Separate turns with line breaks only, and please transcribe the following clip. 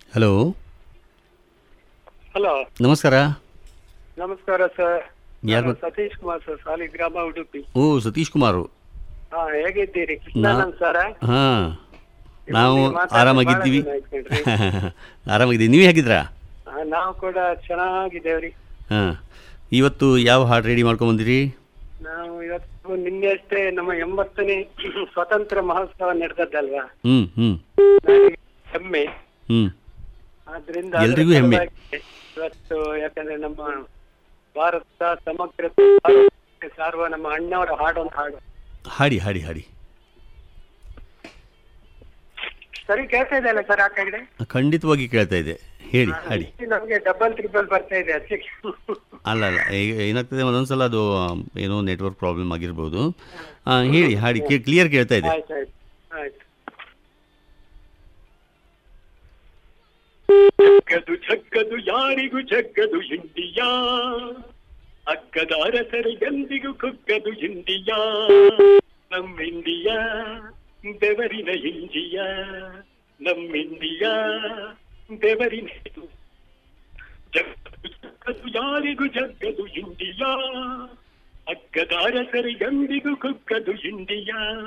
Hello
hello
ನಮಸ್ಕಾರ
ನಮಸ್ಕಾರ sir
ಯಾರು
ನಾನು ಸತೀಶ್ ಕುಮಾರ್ ಸರ್ ಸಾಲಿಗ್ರಾಮ ಉಡುಪಿ
ಓ ಸತೀಶ್ ಕುಮಾರು
ಹಾ ಹೇಗಿದ್ದೀರಿ ಕೃಷ್ಣಾನಂದ್ ಸರ
ಹಾಂ ನಾವು
ನಿಮ್ಮೊಂದಿಗೆ ಮಾತಾಡಿ
ಆರಾಮಾಗಿದ್ದೀವಿ
ಬಹಳ ದಿನ ಆಯ್ತು ಕಣ್ರೀ.
ಆರಾಮಾಗಿದ್ದೀವಿ ನೀವು ಹೇಗಿದ್ದೀರಾ
ಹಾ, ನಾವು ಕೂಡ ಚೆನ್ನಾಗಿದ್ದೇವ್ರಿ
ಹಾಂ ಇವತ್ತು ಯಾವ ಹಾಡು ರೆಡಿ ಮಾಡ್ಕೊಂಬಂದಿರಿ
ನಾವು ಇವತ್ತು ನಿನ್ನೆ ಅಷ್ಟೇ ನಮ್ಮ ಎಂಬತ್ತನೇ ಸ್ವತಂತ್ರ ಮಹೋತ್ಸವ ನಡೆದದ್ದಲ್ವಾ
ಹ್ಞೂ ಹ್ಞೂ
ನನಗೆ ಹೆಮ್ಮೆ
ಹ್ಞೂ
ಆದ್ರಿಂದ
ಎಲ್ರಿಗೂ
ಅದರ
ಹೆಮ್ಮೆ.
ಸಲುವಾಗಿ ಇವತ್ತು ಯಾಕಂದ್ರೆ ನಮ್ಮ ಭಾರತ ಸಮಗ್ರತೆ ಸಾರ್ವಭೌಮತೆ ಸಾರುವ ನಮ್ಮ ಅಣ್ಣವರ ಹಾಡೊಂದು ಹಾಡು
ಹಾಡಿ ಹಾಡಿ ಹಾಡಿ
ಸರಿ ಕೇಳ್ತಾ ಇದೆ ಅಲ್ಲ ಸರ್ ಆ ಕಡೆ
ಖಂಡಿತವಾಗಿ ಕೇಳ್ತಾ ಇದೆ ಹೇಳಿ ಹಾಡಿ
ನಮಗೆ ಡಬಲ್ ಟ್ರಿಬಲ್ ಬರ್ತಾ ಇದೆ ಅದಕ್ಕೆ
ಅಲ್ಲ ಅಲ್ಲ ಈಗ ಏನಾಗ್ತದೆ ಒಂದೊಂದ್ಸಲ ಅದು ಆಮ್, ಏನೋ ನೆಟ್ವರ್ಕ್ ಪ್ರಾಬ್ಲಮ್ ಆಗಿರ್ಬೋದು ಆ, ಹೇಳಿ ಹಾಡಿ ಕ್ಲಿಯರ್ ಕೇಳ್ತಾ ಇದೆ
ಆಯ್ತು ಆಯ್ತು ಆಯ್ತು ಜಗ್ಗದು ಜಗ್ಗದು ಯಾರಿಗೂ ಜಗ್ಗದು ಇಂಡಿಯಾ ಅಗ್ಗದ ಅರಸರಿಗೆಂದಿಗೂ ಕುಗ್ಗದು ಇಂಡಿಯಾ ನಮ್ ಇಂಡಿಯಾ ಬೆವರಿನ ಇಂಡಿಯಾ ನಮ್ ಇಂಡಿಯಾ ಬೆವರಿನ ಇದು. ಜಗ್ಗದು ಜಗ್ಗದು ಯಾರಿಗೂ ಜಗ್ಗದು ಇಂಡಿಯಾ ಅಗ್ಗದ ಅರಸರಿಗೆಂದಿಗೂ ಕುಗ್ಗದು ಇಂಡಿಯಾ